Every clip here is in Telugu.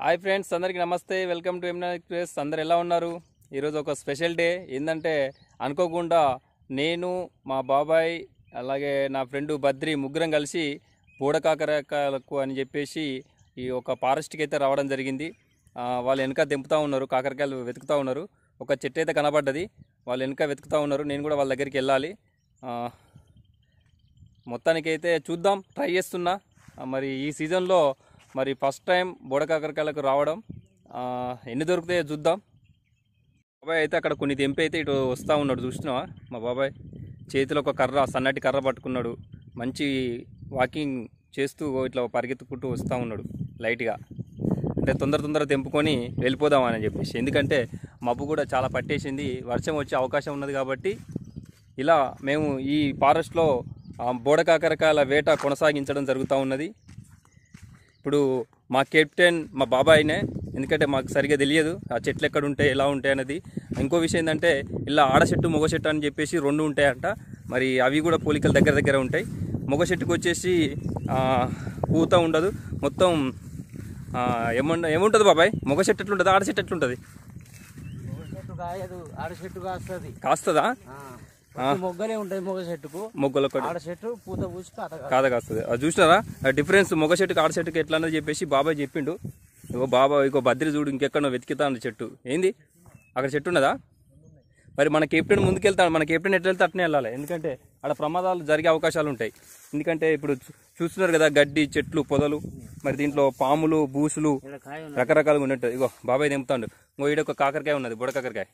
హాయ్ ఫ్రెండ్స్ అందరికీ నమస్తే వెల్కమ్ టు ఎమ్నా ఎక్స్ప్రెస్ అందరు ఎలా ఉన్నారు ఈరోజు ఒక స్పెషల్ డే ఏంటంటే అనుకోకుండా నేను మా బాబాయ్ అలాగే నా ఫ్రెండ్ బద్రి ముగ్గురం కలిసి బూడకాకరకాయలకు అని చెప్పేసి ఈ ఒక ఫారెస్ట్కి అయితే రావడం జరిగింది ఆ, వాళ్ళు వెనక తెంపుతూ ఉన్నారు కాకరకాయలు వెతుకుతూ ఉన్నారు ఒక చెట్టు అయితే కనబడ్డది వాళ్ళు వెనక వెతుకుతూ ఉన్నారు నేను కూడా వాళ్ళ దగ్గరికి వెళ్ళాలి ఆ, మొత్తానికైతే చూద్దాం ట్రై చేస్తున్నా ఆ, మరి ఈ సీజన్లో మరి ఫస్ట్ టైం బోడకాకరకాయలకు రావడం ఆ, ఎన్ని దొరుకుతాయో చూద్దాం బాబాయ్ అయితే అక్కడ కొన్ని తెంపి అయితే ఇటు వస్తూ ఉన్నాడు చూస్తున్నావా మా బాబాయ్ చేతిలో ఒక కర్ర సన్నటి కర్ర పట్టుకున్నాడు మంచి వాకింగ్ చేస్తూ ఇట్లా పరిగెత్తుకుంటూ వస్తూ ఉన్నాడు లైట్గా అంటే తొందర తొందర తెంపుకొని వెళ్ళిపోదామని చెప్పేసి ఎందుకంటే మబ్బు కూడా చాలా పట్టేసింది వర్షం వచ్చే అవకాశం ఉన్నది కాబట్టి ఇలా మేము ఈ ఫారెస్ట్లో ఆ, బోడకాకరకాయల వేట కొనసాగించడం జరుగుతూ ఉన్నది ఇప్పుడు మా కెప్టెన్ మా బాబాయినే ఎందుకంటే మాకు సరిగా తెలియదు ఆ చెట్లు ఎక్కడ ఉంటాయి ఎలా ఉంటాయి అనేది ఇంకో విషయం ఏంటంటే ఇలా ఆడ చెట్టు మొగ చెట్టు అని చెప్పేసి రెండు ఉంటాయంట మరి అవి కూడా పోలికలు దగ్గర దగ్గర ఉంటాయి మొగ చెట్టుకు వచ్చేసి ఆ, పూత ఉండదు మొత్తం ఆ, ఏముండ ఏముంటుంది బాబాయ్ మొగ చెట్టు ఎట్లుంటుంది ఆడ చెట్టు ఎట్లుంటుంది మొగ చెట్టు కాయదు ఆడ చెట్టు కాస్తుంది కాస్తుందా మొగ్గలే ఉంటాయి మొగ చెట్టుకు మొగ్గలు ఒకటి ఆడ చెట్టు పూత పూసి కాత కాదు. కాదా కాస్తుంది అది చూసినారా ఆ డిఫరెన్స్ మొగ చెట్టుకి ఆడ చెట్టుకి ఎట్లా అన్నది చెప్పేసి బాబాయ్ చెప్పిండు ఇగో బాబా ఇగో బద్రి చూడు ఇంకెక్కడో వెతికితా ఉంది చెట్టు ఏంది అక్కడ చెట్టు ఉన్నదా మరి మన కెప్టెన్ ముందుకెళ్తాడు మన కెప్టెన్ ఎట్లా వెళ్తే అట్నే వెళ్ళాలి ఎందుకంటే అక్కడ ప్రమాదాలు జరిగే అవకాశాలు ఉంటాయి ఎందుకంటే ఇప్పుడు చూ- చూస్తున్నారు కదా గడ్డి చెట్లు పొదలు మరి దీంట్లో పాములు బూసులు ఈడ కాయ ఉన్నది. రకరకాలుగా ఉన్నట్టు ఇగో బాబాయ్ తెంపుతాడు ఇంకో ఈడ ఒక కాకరకాయ ఉన్నది బుడ కాకరకాయ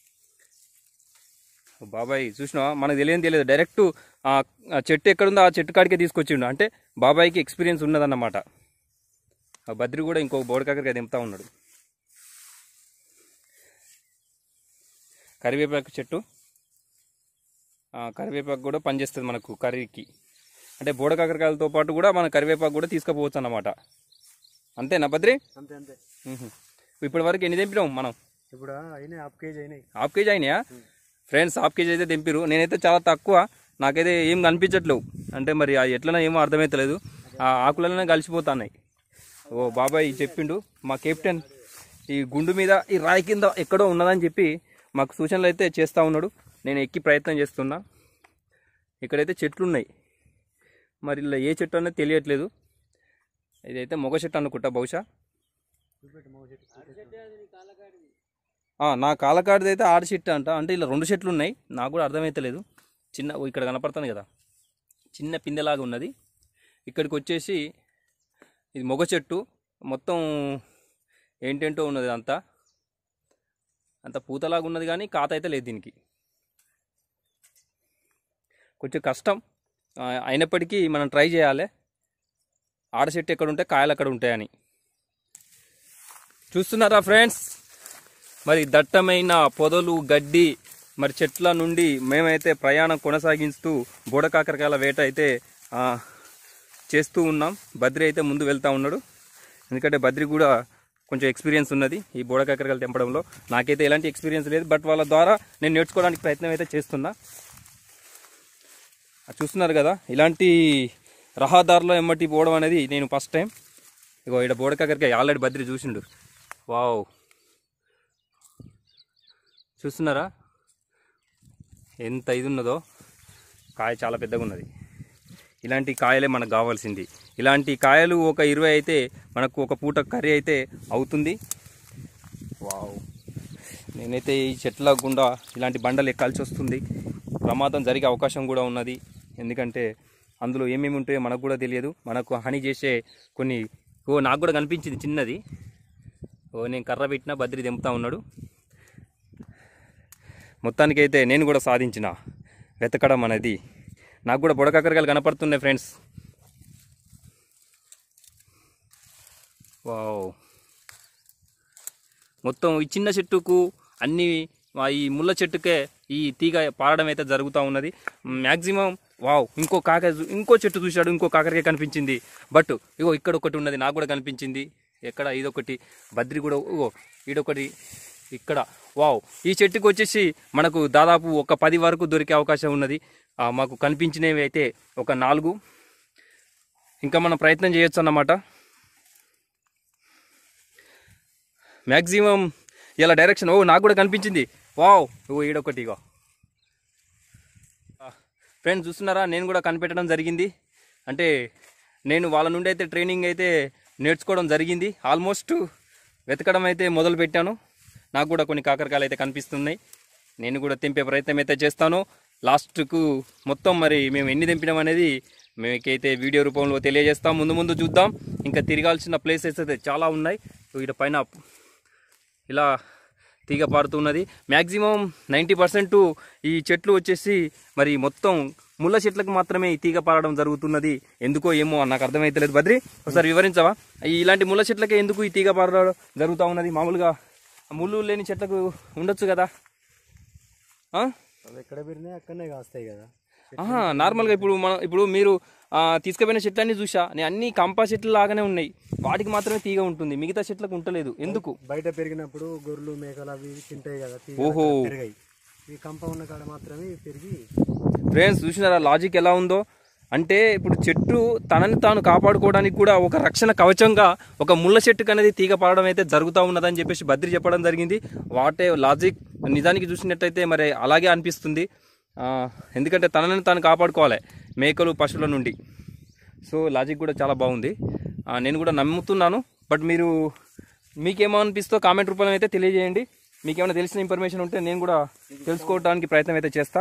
ఓ బాబాయ్ చూసినావా మనకు తెలియని తెలియదు డైరెక్ట్ ఆ ఆ చెట్టు ఎక్కడుందో ఆ చెట్టు కాడికే తీసుకొచ్చిండు అంటే బాబాయ్కి ఎక్స్పీరియన్స్ ఉన్నదన్నమాట ఆ బద్రి కూడా ఇంకో బోడకాకరకాయ తెంపుతా ఉన్నాడు కరివేపాకు చెట్టు ఆ, కరివేపాకు కూడా పనిచేస్తుంది మనకు కర్రీకి అంటే బోడకాకరకాయలతో పాటు కూడా మన కరివేపాకు కూడా తీసుకుపోవచ్చు అన్నమాట అంతేనా బద్రి అంతే అంతే మ్మ్. ఇప్పటి వరకు ఎన్ని తెంపినాం మనం ఇప్పుడు అయినాయి హాఫ్ కేజీ అయినాయి హాఫ్ కేజీ అయినాయా ఫ్రెండ్స్ హాఫ్ కేజీ అయితే తెంపిరు నేనైతే చాలా తక్కువ నాకైతే ఏం కనిపించట్లేవు అంటే మరి ఆ ఎట్లనో ఏమో అర్థమైతలేదు ఆ ఆకులలోనే కలిసిపోతున్నాయి ఓ బాబాయ్ చెప్పిండు మా కెప్టెన్ ఈ గుండు మీద ఈ రాయి కింద ఎక్కడో ఉన్నదని చెప్పి మాకు సూచనలు అయితే చేస్తూ ఉన్నాడు నేను ఎక్కి ప్రయత్నం చేస్తున్నా ఇక్కడైతే చెట్లు ఉన్నాయి మరి ఇలా ఏ చెట్టు అనేది తెలియట్లేదు ఇదైతే మొగ చెట్టు అనుకుంటా బహుశా ఆ, నా కాలకాడిది అయితే ఆడ చెట్టు అంట అంటే ఇలా రెండు చెట్లు ఉన్నాయి నాకు కూడా అర్థమైతలేదు చిన్న ఓ ఇక్కడ కనపడుతుంది కదా చిన్న పిందెలాగా ఉన్నది ఇక్కడికి వచ్చేసి ఇది మొగ చెట్టు మొత్తం ఏంటేంటో ఉన్నది అంతా అంత పూతలాగా ఉన్నది కానీ కాత అయితే లేదు దీనికి కొంచెం కష్టం ఆ, అయినప్పటికీ మనం ట్రై చేయాలి ఆడ చెట్టు ఎక్కడ ఉంటే కాయలు అక్కడ ఉంటాయని చూస్తున్నారా ఫ్రెండ్స్ మరి దట్టమైన పొదలు గడ్డి మరి చెట్ల నుండి మేమైతే ప్రయాణం కొనసాగిస్తూ బోడకాకరకాయల వేట అయితే ఆ, చేస్తూ ఉన్నాం బద్రి అయితే ముందు వెళ్తా ఉన్నాడు ఎందుకంటే బద్రి కూడా కొంచెం ఎక్స్పీరియన్స్ ఉన్నది ఈ బోడకాకరకాయలు తెంపడంలో నాకైతే ఎలాంటి ఎక్స్పీరియన్స్ లేదు బట్ వాళ్ళ ద్వారా నేను నేర్చుకోవడానికి ప్రయత్నం అయితే చేస్తున్నా అది చూస్తున్నారు కదా ఇలాంటి రహదారిలో ఎమ్మటి పోవడం అనేది నేను ఫస్ట్ టైం ఇగో ఇక్కడ బోడకాకరకాయ ఆల్రెడీ బద్రి చూసిండు వావ్ చూస్తున్నారా ఎంత ఇది ఉన్నదో కాయ చాలా పెద్దగా ఉన్నది ఇలాంటి కాయలే మనకు కావాల్సింది ఇలాంటి కాయలు ఒక ఇరవై అయితే మనకు ఒక పూట కర్రీ అయితే అవుతుంది వావ్ నేనైతే ఈ చెట్ల గుండా ఇలాంటి బండలు ఎక్కాల్సి వస్తుంది ప్రమాదం జరిగే అవకాశం కూడా ఉన్నది ఎందుకంటే అందులో ఏమేమి ఉంటాయో మనకు కూడా తెలియదు మనకు హాని చేసే కొన్ని ఓ నాకు కూడా కనిపించింది చిన్నది ఓ నేను కర్ర పెట్టినా బద్రి తెంపుతా ఉన్నాడు మొత్తానికైతే నేను కూడా సాధించిన వెతకడం అనేది నాకు కూడా బుడకాకరకాయలు కనపడుతున్నాయి ఫ్రెండ్స్ వావ్ మొత్తం ఈ చిన్న చెట్టుకు అన్ని ఆ ఈ ముళ్ళ చెట్టుకే ఈ తీగ పారడం అయితే జరుగుతూ ఉన్నది మ్యాక్సిమం వావ్ ఇంకో కాక ఇంకో చెట్టు చూశాడు ఇంకో కాకరకాయ కనిపించింది బట్ ఇగో ఇక్కడ ఒకటి ఉన్నది నాకు కూడా కనిపించింది ఎక్కడ ఇదొకటి బద్రి కూడా ఇగో ఈడొకటి ఇక్కడ వావ్ ఈ చెట్టుకి వచ్చేసి మనకు దాదాపు ఒక పది వరకు దొరికే అవకాశం ఉన్నది ఆ, మాకు కనిపించినవి అయితే ఒక నాలుగు ఇంకా మనం ప్రయత్నం చేయొచ్చు అన్నమాట మ్యాక్సిమం ఇలా డైరెక్షన్ ఓ నాకు కూడా కనిపించింది వావ్ ఓ ఈడొకటి ఇగో ఫ్రెండ్స్ చూస్తున్నారా నేను కూడా కనిపెట్టడం జరిగింది అంటే నేను వాళ్ళ నుండి అయితే ట్రైనింగ్ అయితే నేర్చుకోవడం జరిగింది ఆల్మోస్ట్ వెతకడం అయితే మొదలు పెట్టాను నాకు కూడా కొన్ని కాకరకాయలు అయితే కనిపిస్తున్నాయి నేను కూడా తెంపే ప్రయత్నం అయితే చేస్తాను లాస్ట్కు మొత్తం మరి మేము ఎన్ని తెంపినాం అనేది మీకైతే వీడియో రూపంలో తెలియజేస్తాం ముందు ముందు చూద్దాం ఇంకా తిరగాల్సిన ప్లేసెస్ అయితే చాలా ఉన్నాయి వీటి పైన ఇలా తీగ పారుతున్నది మ్యాక్సిమం నైంటీ పర్సెంట్ ఈ చెట్లు వచ్చేసి మరి మొత్తం ముళ్ళ చెట్లకు మాత్రమే ఈ తీగ పారడం జరుగుతున్నది ఎందుకో ఏమో నాకు అర్థమైతలేదు బద్రి ఒకసారి వివరించవా ఈ ఇలాంటి ముళ్ళ చెట్లకే ఎందుకు ఈ తీగ పారడం జరుగుతూ ఉన్నది మామూలుగా ముళ్ళు లేని చెట్లకు ఉండొచ్చు కదా ఆ? అవి ఎక్కడ పెరిగినాయి అక్కడనే కాస్తాయి కదా ఆహా నార్మల్గా ఇప్పుడు మనం ఇప్పుడు మీరు ఆ, తీసుకుపోయిన చెట్లన్నీ చూసా నేను అన్ని కంపా చెట్లు లాగానే ఉన్నాయి వాటికి మాత్రమే తీగ ఉంటుంది మిగతా చెట్లకు ఉంటలేదు ఎందుకు బయట పెరిగినప్పుడు గొర్రెలు మేకలు అవి తింటాయి కదా తీగ ఓహో. అక్కడ పెరిగాయి ఈ కంప ఉన్న కాడ మాత్రమే ఇవి పెరిగి ఫ్రెండ్స్ చూసినారా లాజిక్ ఎలా ఉందో అంటే ఇప్పుడు చెట్టు తనని తాను కాపాడుకోవడానికి కూడా ఒక రక్షణ కవచంగా ఒక ముళ్ళ చెట్టుకు అనేది తీగ పారడం అయితే జరుగుతూ ఉన్నదని చెప్పేసి బద్రి చెప్పడం జరిగింది వాటే లాజిక్ నిజానికి చూసినట్టయితే మరి అలాగే అనిపిస్తుంది ఆ, ఎందుకంటే తనని తాను కాపాడుకోవాలి మేకలు పశువుల నుండి సో లాజిక్ కూడా చాలా బాగుంది ఆ, నేను కూడా నమ్ముతున్నాను బట్ మీరు మీకేమో అనిపిస్తో కామెంట్ రూపంలో అయితే తెలియజేయండి మీకు ఏమైనా తెలిసిన ఇన్ఫర్మేషన్ ఉంటే నేను కూడా తెలుసుకోవడానికి ప్రయత్నం అయితే చేస్తా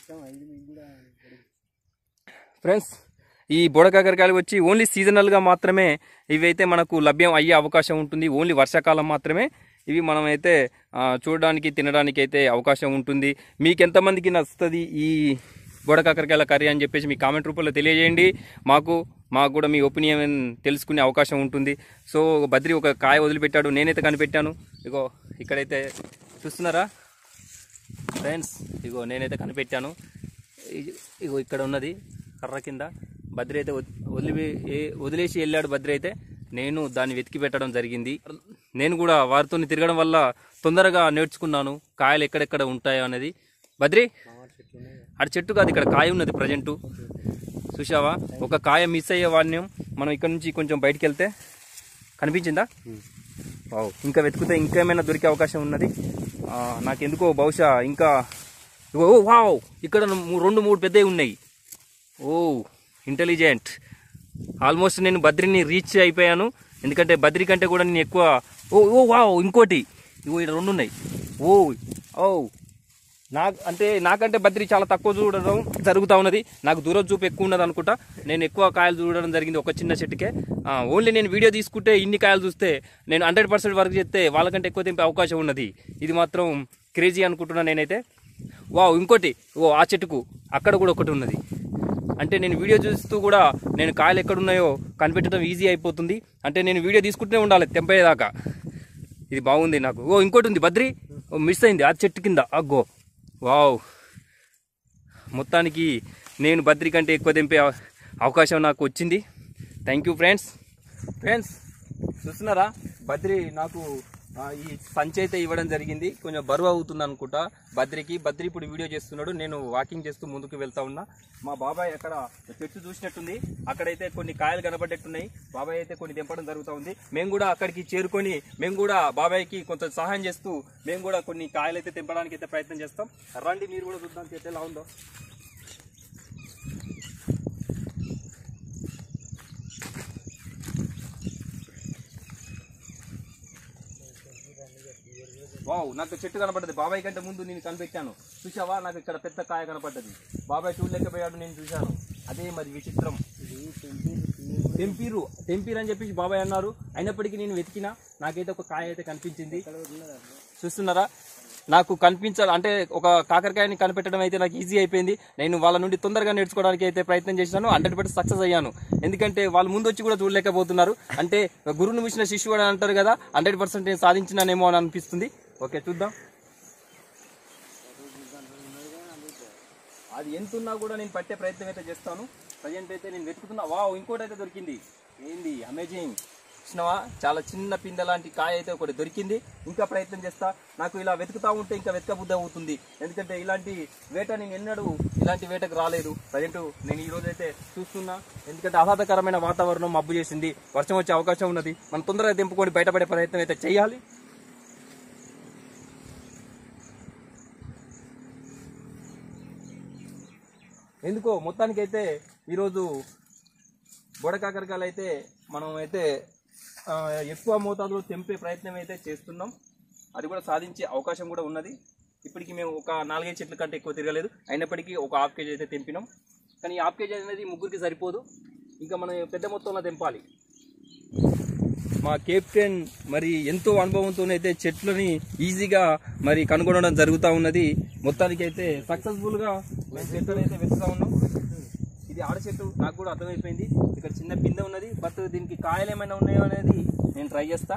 ఫ్రెండ్స్ ఈ బుడకాకరకాయలు వచ్చి ఓన్లీ సీజనల్గా మాత్రమే ఇవైతే మనకు లభ్యం అయ్యే అవకాశం ఉంటుంది ఓన్లీ వర్షాకాలం మాత్రమే ఇవి మనమైతే ఆ, చూడడానికి తినడానికి అయితే అవకాశం ఉంటుంది మీకు ఎంతమందికి నచ్చుతుంది ఈ బుడకాకరకాయల కర్రీ అని చెప్పేసి మీ కామెంట్ రూపంలో తెలియజేయండి మాకు మాకు కూడా మీ ఒపీనియన్ తెలుసుకునే అవకాశం ఉంటుంది సో బద్రి ఒక కాయ వదిలిపెట్టాడు నేనైతే కనిపెట్టాను ఇగో ఇక్కడైతే చూస్తున్నారా ఫ్రెండ్స్ ఇగో నేనైతే కనిపెట్టాను ఇ- ఇగో ఇక్కడ ఉన్నది కర్ర కింద బద్రి అయితే వద్- వదిలి ఏ- వదిలేసి వెళ్ళాడు బద్రి అయితే నేను దాన్ని వెతికి పెట్టడం జరిగింది నేను కూడా వారితో తిరగడం వల్ల తొందరగా నేర్చుకున్నాను కాయలు ఎక్కడెక్కడ ఉంటాయో అనేది బద్రి చెట్లు ఉన్నాయి అటు చెట్టు కాదు ఇక్కడ కాయ ఉన్నది ప్రజెంటు చూసావా ఒక కాయ మిస్ అయ్యే వాడిని మనం ఇక్కడ నుంచి కొంచెం బయటికి వెళ్తే కనిపించిందా వావ్ ఇంకా వెతికితే ఇంకా ఏమైనా దొరికే అవకాశం ఉన్నది ఆ, నాకెందుకో బహుశా ఇంకా ఇగో, ఓ వావ్ ఇక్కడ ము- రెండు మూడు పెద్దవి ఉన్నాయి ఓ ఇంటెలిజెంట్ ఆల్మోస్ట్ నేను బద్రిని రీచ్ అయిపోయాను ఎందుకంటే బద్రి కంటే కూడా నేను ఎక్కువ ఓ ఓ వావ్ ఇంకోటి ఇగో ఇక్కడ రెండు ఉన్నాయి ఓ ఓ నా అంటే నాకంటే బద్రి చాలా తక్కువ చూడడం జరుగుతూ ఉన్నది నాకు దూరం చూపు ఎక్కువ ఉన్నది అనుకుంటా నేను ఎక్కువ కాయలు చూడడం జరిగింది ఒక చిన్న చెట్టుకే ఆ, ఓన్లీ నేను వీడియో తీసుకుంటే ఇన్ని కాయలు చూస్తే నేను హండ్రెడ్ పర్సెంట్ వర్క్ చేస్తే వాళ్ళకంటే ఎక్కువ తెంపే అవకాశం ఉన్నది ఇది మాత్రం క్రేజీ అనుకుంటున్నాను నేనైతే వావ్ ఇంకోటి ఓ ఆ చెట్టుకు అక్కడ కూడా ఒకటి ఉన్నది అంటే నేను వీడియో చూస్తూ కూడా నేను కాయలు ఎక్కడున్నాయో కనిపెట్టడం ఈజీ అయిపోతుంది అంటే నేను వీడియో తీసుకుంటూనే ఉండాలి తెంపేదాకా ఇది బాగుంది నాకు ఓ ఇంకోటి ఉంది బద్రి ఓ మిస్ అయింది ఆ చెట్టు కింద అగ్గో వావ్ మొత్తానికి నేను బద్రి కంటే ఎక్కువ తెంపే అవ- అవకాశం నాకు వచ్చింది థ్యాంక్ యూ ఫ్రెండ్స్ ఫ్రెండ్స్ చూస్తున్నారా బద్రి నాకు ఆ, ఈ సంచి అయితే ఇవ్వడం జరిగింది కొంచెం బరువు అవుతుంది అనుకుంటా బద్రికి బద్రి ఇప్పుడు వీడియో చేస్తున్నాడు నేను వాకింగ్ చేస్తూ ముందుకు వెళ్తా ఉన్నా మా బాబాయ్ అక్కడ చెట్టు చూసినట్టుంది అక్కడైతే కొన్ని కాయలు కనబడ్డట్టున్నాయి బాబాయ్ అయితే కొన్ని తెంపడం జరుగుతూ ఉంది మేము కూడా అక్కడికి చేరుకొని మేము కూడా బాబాయ్కి కొంచెం సహాయం చేస్తూ మేము కూడా కొన్ని కాయలు అయితే తెంపడానికి అయితే ప్రయత్నం చేస్తాం రండి మీరు కూడా చూద్దాం చెట్టు ఎలా ఉందో వావ్ నాకు చెట్టు కనపడ్డది బాబాయ్ కంటే ముందు నేను కనిపెట్టాను చూసావా నాకు ఇక్కడ పెద్ద కాయ కనపడ్డది బాబాయ్ చూడలేకపోయాడు నేను చూశాను అదే మరి విచిత్రం తెంపీరు తెంపీరు అని చెప్పేసి బాబాయ్ అన్నారు అయినప్పటికీ నేను వెతికినా నాకైతే ఒక కాయ అయితే కనిపించింది చూస్తున్నారా నాకు కనిపించాలి అంటే ఒక కాకరకాయని కనిపెట్టడం అయితే నాకు ఈజీ అయిపోయింది నేను వాళ్ళ నుండి తొందరగా నేర్చుకోవడానికి అయితే ప్రయత్నం చేశాను హండ్రెడ్ పర్సెంట్ సక్సెస్ అయ్యాను ఎందుకంటే వాళ్ళు ముందు వచ్చి కూడా చూడలేకపోతున్నారు అంటే గురువును మించిన శిష్యుడు అని అంటారు కదా హండ్రెడ్ పర్సెంట్ నేను సాధించినానేమో అని అనిపిస్తుంది ఓకే చూద్దాం అది ఎంత ఉన్నా కూడా నేను పట్టే ప్రయత్నం అయితే చేస్తాను ప్రజెంట్ అయితే నేను వెతుకుతున్నా వావ్ ఇంకోటి అయితే దొరికింది ఏంది అమేజింగ్ చూసినావా చాలా చిన్న పిందె లాంటి కాయ అయితే ఒకటి దొరికింది ఇంకా ప్రయత్నం చేస్తా నాకు ఇలా వెతుకుతా ఉంటే ఇంకా వెతక బుద్ధి అవుతుంది ఎందుకంటే ఇలాంటి వేట నేను ఎన్నడూ ఇలాంటి వేటకు రాలేదు ప్రజెంట్ నేను ఈ రోజు అయితే చూస్తున్నా ఎందుకంటే ఆహ్లాదకరమైన వాతావరణం మబ్బు చేసింది వర్షం వచ్చే అవకాశం ఉన్నది మనం తొందరగా తెంపుకొని బయటపడే ప్రయత్నం అయితే చేయాలి ఎందుకో మొత్తానికైతే ఈరోజు బుడకాకరకాయలు అయితే మనం అయితే ఆ, ఎక్కువ మోతాదులో తెంపే ప్రయత్నం అయితే చేస్తున్నాం అది కూడా సాధించే అవకాశం కూడా ఉన్నది ఇప్పటికి మేము ఒక నాలుగైదు చెట్ల కంటే ఎక్కువ తిరగలేదు అయినప్పటికీ ఒక హాఫ్ కేజీ అయితే తెంపినాం కానీ ఈ హాఫ్ కేజీ అనేది ముగ్గురికి సరిపోదు ఇంకా మనం పెద్ద మొత్తంలో తెంపాలి మా కెప్టెన్ మరి ఎంతో అనుభవంతోనైతే చెట్లని ఈజీగా మరి కనుగొనడం జరుగుతూ ఉన్నది మొత్తానికి అయితే సక్సెస్ఫుల్గా మేము చెట్లను అయితే వెతుకుతా ఉన్నాం ఇది ఆడ చెట్టు నాకు కూడా అర్థమైపోయింది ఇక్కడ చిన్న పిందె ఉన్నది బట్ దీనికి కాయలు ఏమైనా ఉన్నాయో అనేది నేను ట్రై చేస్తా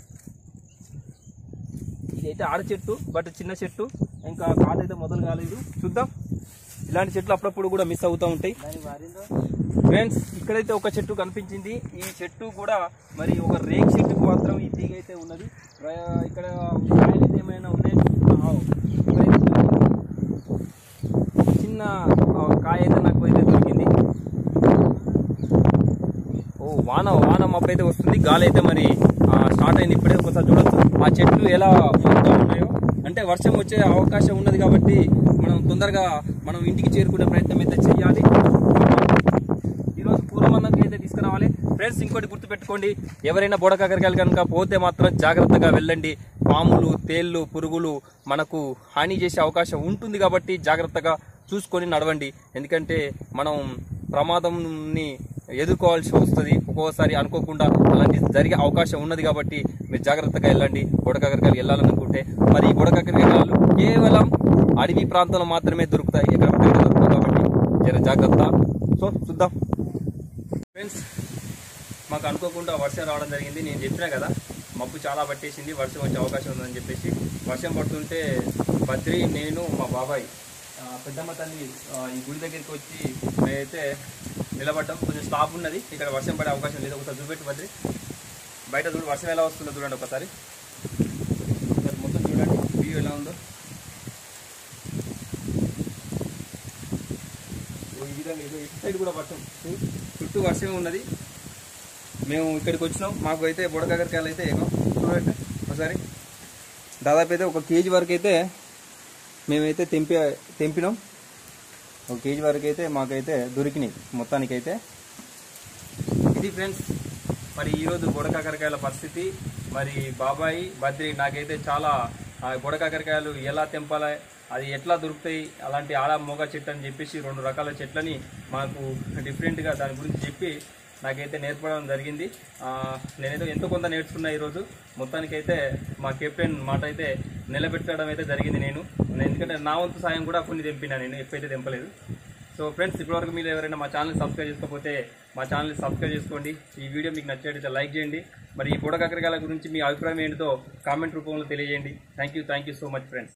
ఇది అయితే ఆడ చెట్టు బట్ చిన్న చెట్టు ఇంకా కాదు అయితే మొదలు కాలేదు చూద్దాం ఇలాంటి చెట్లు అప్పుడప్పుడు కూడా మిస్ అవుతూ ఉంటాయి దాని వారిందో ఫ్రెండ్స్ ఇక్కడైతే ఒక చెట్టు కనిపించింది ఈ చెట్టు కూడా మరి ఒక రేక్ చెట్టుకు మాత్రం ఈ తీగ అయితే ఉన్నది ర- ఇక్కడ కాయలు అయితే ఏమైనా ఉన్నాయి ఆవ్. ఇక్కడైతే చిన్న ఆ, కాయ అయితే నాకు అయితే దొరికింది ఓ వాన వాన మబ్బు అయితే వస్తుంది గాలి అయితే మరి ఆ, స్టార్ట్ అయింది ఇప్పుడే ఒకసారి చూడొచ్చు ఆ చెట్లు ఎలా ఊగుతా ఉన్నాయో అంటే వర్షం వచ్చే అవకాశం ఉన్నది కాబట్టి మనం తొందరగా మనం ఇంటికి చేరుకునే ప్రయత్నం అయితే చేయాలి ఈరోజు పూర్వమన్నకి అయితే తీసుకురావాలి ఫ్రెండ్స్ ఇంకోటి గుర్తుపెట్టుకోండి ఎవరైనా బోడకాకరకాయలు కనుక పోతే మాత్రం జాగ్రత్తగా వెళ్ళండి పాములు తేళ్ళు పురుగులు మనకు హాని చేసే అవకాశం ఉంటుంది కాబట్టి జాగ్రత్తగా చూసుకొని నడవండి ఎందుకంటే మనం ప్రమాదంని ఎదుర్కోవాల్సి వస్తుంది ఒక్కోసారి అనుకోకుండా అలాంటి జరిగే అవకాశం ఉన్నది కాబట్టి మీరు జాగ్రత్తగా వెళ్ళండి బుడకాకరకాయలు వెళ్ళాలనుకుంటే మరి ఈ బుడకాకరకాయలు కేవలం అడవి ప్రాంతంలో మాత్రమే దొరుకుతాయి ఎక్కడ పడితే అక్కడ దొరుకుతాయి కాబట్టి జర జాగ్రత్త సో చూద్దాం ఫ్రెండ్స్ మాకు అనుకోకుండా వర్షం రావడం జరిగింది నేను చెప్పినా కదా మబ్బు చాలా పట్టేసింది వర్షం వచ్చే అవకాశం ఉందని చెప్పేసి వర్షం పడుతుంటే బద్రి నేను మా బాబాయ్ ఆ, పెద్దమ్మ తల్లి ఆ, ఈ గుడి దగ్గరికి వచ్చి మేమైతే నిలబడ్డాం కొంచెం స్టాప్ ఉన్నది ఇక్కడ వర్షం పడే అవకాశం లేదు ఒకసారి చూపెట్టు బద్రి బయట చూడు వర్షం ఎలా వస్తుందో చూడండి ఒకసారి ఒకసారి మొత్తం చూడండి వ్యూ ఎలా ఉందో ఓ ఈ విధంగా ఇదో ఇటు సైడ్ కూడా వర్షం చూ- చుట్టూ వర్షమే ఉన్నది మేము ఇక్కడికి వచ్చినాం మాకు అయితే బుడకాకరకాయలు అయితే ఏమో చూడండి ఒకసారి దాదాపు అయితే ఒక కేజీ వరకు అయితే మేమైతే తెంపి తెంపినాం ఒక కేజీ వరకు అయితే మాకైతే దొరికినాయి మొత్తానికైతే ఇది ఫ్రెండ్స్ మరి ఈరోజు బుడకాకరకాయల పరిస్థితి మరి బాబాయి బద్రి నాకైతే చాలా ఆ బుడకాకరకాయలు ఎలా తెంపాలి అది ఎట్లా దొరుకుతాయి అలాంటి ఆడ మొగ చెట్టు అని చెప్పేసి రెండు రకాల చెట్లని మాకు డిఫరెంట్గా దాని గురించి చెప్పి నాకైతే నేర్పడం జరిగింది ఆ, నేనైతే ఎంతో కొంత నేర్చుకున్నా ఈరోజు మొత్తానికైతే మా కెప్టెన్ మాట అయితే నిలబెట్టడం అయితే జరిగింది నేను ఎందుకంటే నా వంతు సాయం కూడా కొన్ని తెంపినా నేను ఎక్కువైతే తెంపలేదు సో ఫ్రెండ్స్ ఇప్పటివరకు మీరు ఎవరైనా మా ఛానల్ సబ్స్క్రైబ్ చేసుకోకపోతే మా ఛానల్ సబ్స్క్రైబ్ చేసుకోండి ఈ వీడియో మీకు నచ్చినట్లయితే లైక్ చేయండి మరి ఈ బుడకాకరకాయల గురించి మీ అభిప్రాయం ఏంటో కామెంట్ రూపంలో తెలియజేయండి thank you thank you so much friends